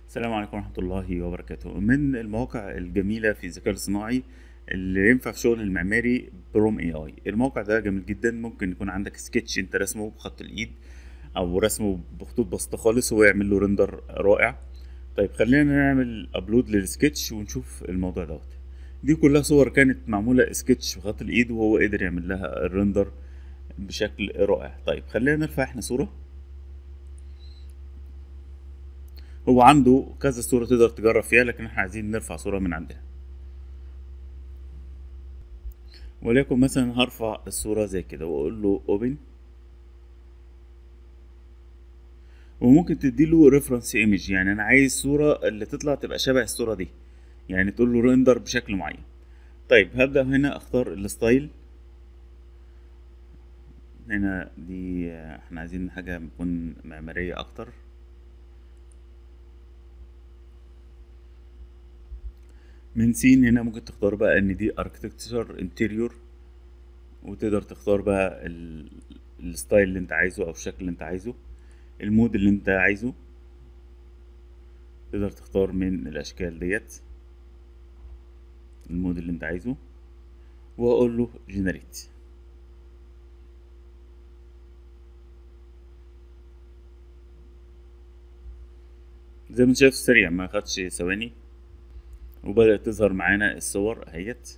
السلام عليكم ورحمة الله وبركاته من المواقع الجميلة في الذكاء الصناعي اللي ينفع في شغل المعماري بروم اي اي الموقع ده جميل جدا ممكن يكون عندك سكتش انت رسمه بخط الايد او رسمه بخطوط بسيطة خالص وهو يعمل له ريندر رائع طيب خلينا نعمل ابلود للسكتش ونشوف الموضوع دوت دي كلها صور كانت معمولة سكتش بخط الايد وهو قدر يعمل لها الريندر بشكل رائع طيب خلينا نرفع احنا صورة هو عنده كذا صورة تقدر تجرب فيها لكن احنا عايزين نرفع صورة من عندنا وليكن مثلا هرفع الصورة زي كده واقول له اوبن وممكن تديله ريفرنس ايمج يعني انا عايز صورة اللي تطلع تبقى شبه الصورة دي يعني تقول له ريندر بشكل معين طيب هبدأ هنا اختار الستايل هنا دي احنا عايزين حاجة تكون معمارية اكتر من سين هنا ممكن تختار بقى ان دي اركتكتشر انتيريور وتقدر تختار بقى ال- الستايل اللي انت عايزه او الشكل اللي انت عايزه المود اللي انت عايزه تقدر تختار من الاشكال ديت المود اللي انت عايزه واقول له جنريت زي ما انت شايف سريع ما خدش ثواني وبدأت تظهر معانا الصور اهيت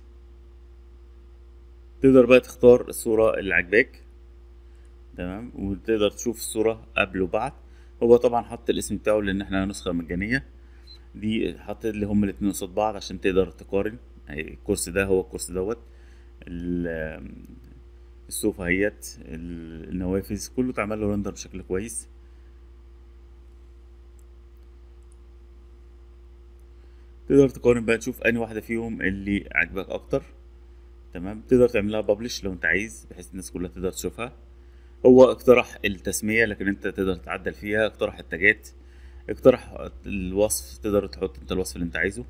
تقدر بقى تختار الصورة اللي عجباك تمام وتقدر تشوف الصورة قبل وبعد هو طبعا حط الاسم بتاعه لان احنا نسخة مجانية دي حط اللي هما الاتنين قصاد بعض عشان تقدر تقارن أهي الكرسي ده هو الكرسي دوت ال- السوفا اهيت ال- النوافذ كله اتعمل له رندر بشكل كويس تقدر تقارن بقى تشوف انهي واحدة فيهم اللي عجبك اكتر تمام تقدر تعملها ببلش لو انت عايز بحيث الناس كلها تقدر تشوفها هو اقترح التسمية لكن انت تقدر تعدل فيها اقترح التاجات اقترح الوصف تقدر تحط انت الوصف اللي انت عايزه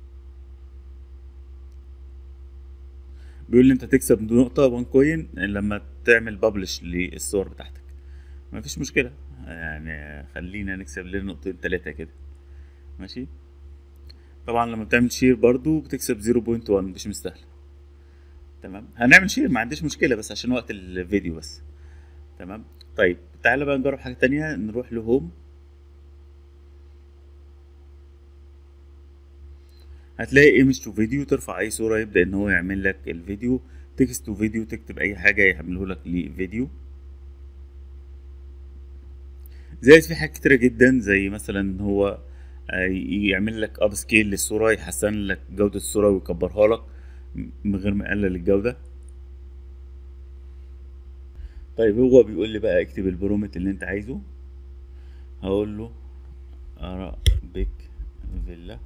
بيقول لي انت تكسب نقطة وان كوين لما تعمل ببلش للصور بتاعتك مفيش مشكلة يعني خلينا نكسب لنا نقطتين تلاتة كده ماشي طبعا لما بتعمل شير برضو بتكسب 0.1 مش مستاهلة تمام هنعمل شير ما عنديش مشكلة بس عشان وقت الفيديو بس تمام طيب تعالى بقى نجرب حاجة تانية نروح لهوم هتلاقي ايمج تو فيديو ترفع اي صورة يبدأ ان هو يعمل لك الفيديو تكست تو فيديو تكتب اي حاجة يعمله لك لفيديو زائد في حاجات كتيرة جدا زي مثلا ان هو آه، يعمل لك اب سكيل للصورة يحسن لك جودة الصورة ويكبرها لك من غير ما يقلل الجودة طيب هو بيقول لي بقى اكتب البرومت اللي انت عايزه هقول له اراء بيك فيلا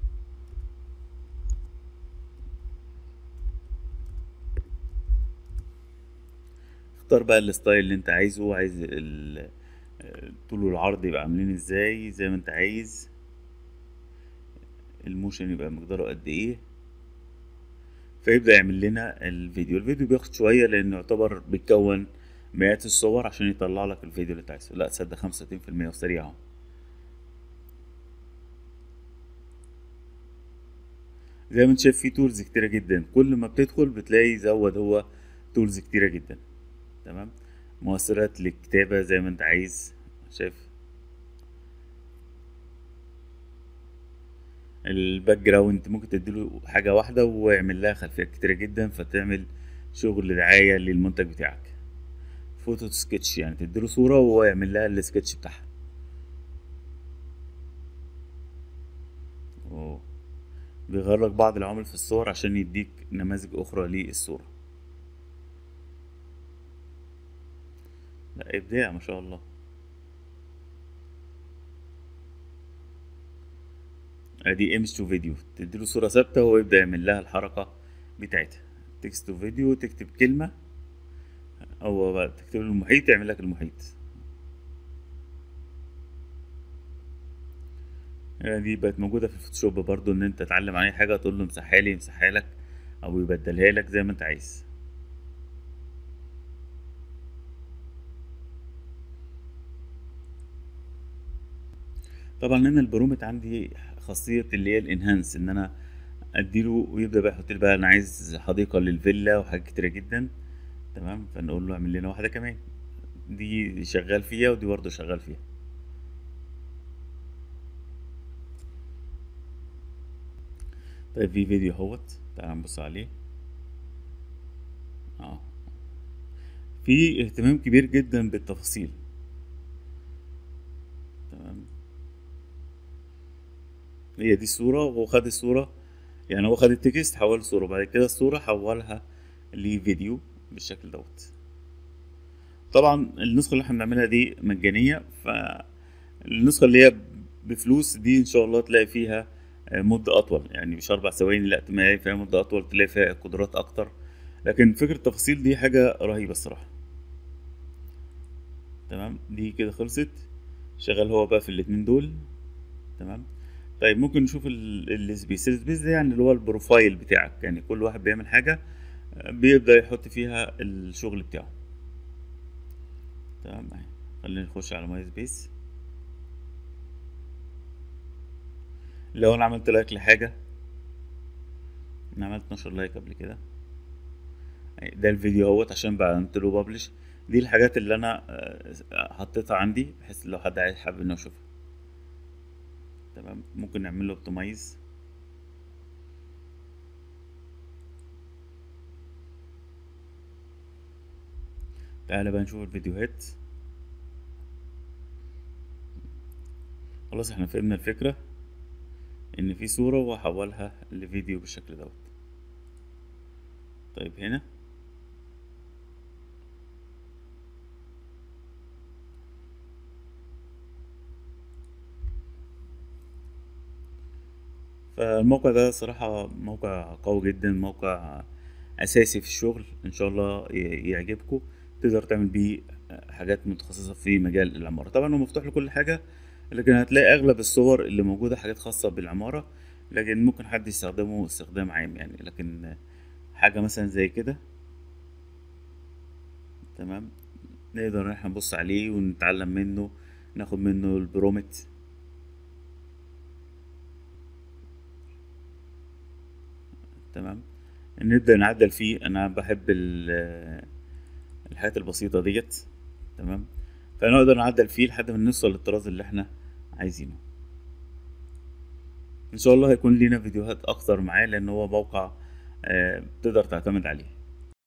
اختار بقى الستايل اللي انت عايزه عايز ال- الطول والعرض يبقى عاملين ازاي زي ما انت عايز الموشن يبقى مقداره قد ايه فيبدأ يعمل لنا الفيديو الفيديو بياخد شوية لأنه يعتبر بيتكون مئات الصور عشان يطلع لك الفيديو اللي انت عايزه لا تصدق خمسة وستين في المية وسريع اهو زي ما انت شايف في تولز كتيرة جدا كل ما بتدخل بتلاقي زود هو تولز كتيرة جدا تمام مؤثرات للكتابة زي ما انت عايز شايف الباك جراوند ممكن تديله حاجة واحدة ويعمل لها خلفيات كتيرة جدا فتعمل شغل دعاية للمنتج بتاعك فوتو سكتش يعني تديله صورة وهو يعمل لها السكتش بتاعها أوه. بيغير لك بعض العوامل في الصور عشان يديك نماذج أخرى للصورة لا إبداع ما شاء الله ادي ايمج تو فيديو تديله صورة ثابتة وهو يبدأ يعمل لها الحركة بتاعتها تكست تو فيديو تكتب كلمة او بقى تكتب له المحيط يعمل لك المحيط يعني دي بقت موجودة في الفوتوشوب برضو ان انت تتعلم عليه حاجة تقول له امسحها لي يمسحها لك او يبدلها لك زي ما انت عايز طبعا هنا البرومت عندي خاصيه اللي هي الانهانس ان انا اديله ويبدا بقى يحط لي بقى انا عايز حديقه للفيلا وحاجات كتيره جدا تمام فنقول له اعمل لنا واحده كمان دي شغال فيها ودي برضه شغال فيها طيب في فيديو اهوت تعال نبص عليه اه في اهتمام كبير جدا بالتفاصيل تمام هي دي الصورة وهو خد الصورة يعني هو خد التكست حول صورة بعد كده الصورة حولها لفيديو بالشكل دوت طبعا النسخة اللي احنا بنعملها دي مجانية فالنسخة اللي هي بفلوس دي ان شاء الله تلاقي فيها مدة أطول يعني مش أربع ثواني لا تلاقي فيها مدة أطول تلاقي فيها قدرات أكتر لكن فكرة التفاصيل دي حاجة رهيبة الصراحة تمام دي كده خلصت شغال هو بقى في الاتنين دول تمام طيب ممكن نشوف السبيس السبيس ده يعني اللي هو البروفايل بتاعك يعني كل واحد بيعمل حاجة بيبدأ يحط فيها الشغل بتاعه تمام اهي خلينا نخش على ماي سبيس لو انا عملت لايك لحاجة انا عملت 12 لايك قبل كده ده الفيديو اهوت عشان بعملت له ببلش دي الحاجات اللي انا حطيتها عندي بحيث لو حد عايز حابب انه يشوفها تمام ممكن نعمل له اوبتمايز تعالى بقى نشوف الفيديوهات خلاص احنا فهمنا الفكرة ان في صورة واحولها لفيديو بالشكل دوت طيب هنا فالموقع ده صراحة موقع قوي جدا موقع أساسي في الشغل إن شاء الله يعجبكم تقدر تعمل بيه حاجات متخصصة في مجال العمارة طبعا هو مفتوح لكل حاجة لكن هتلاقي أغلب الصور اللي موجودة حاجات خاصة بالعمارة لكن ممكن حد يستخدمه استخدام عام يعني لكن حاجة مثلا زي كده تمام نقدر احنا نبص عليه ونتعلم منه ناخد منه البرومت تمام نبدأ نعدل فيه انا بحب الحاجات البسيطة ديت تمام فنقدر نعدل فيه لحد ما نوصل للطراز اللي احنا عايزينه ان شاء الله هيكون لينا فيديوهات اكتر معاه لان هو موقع تقدر تعتمد عليه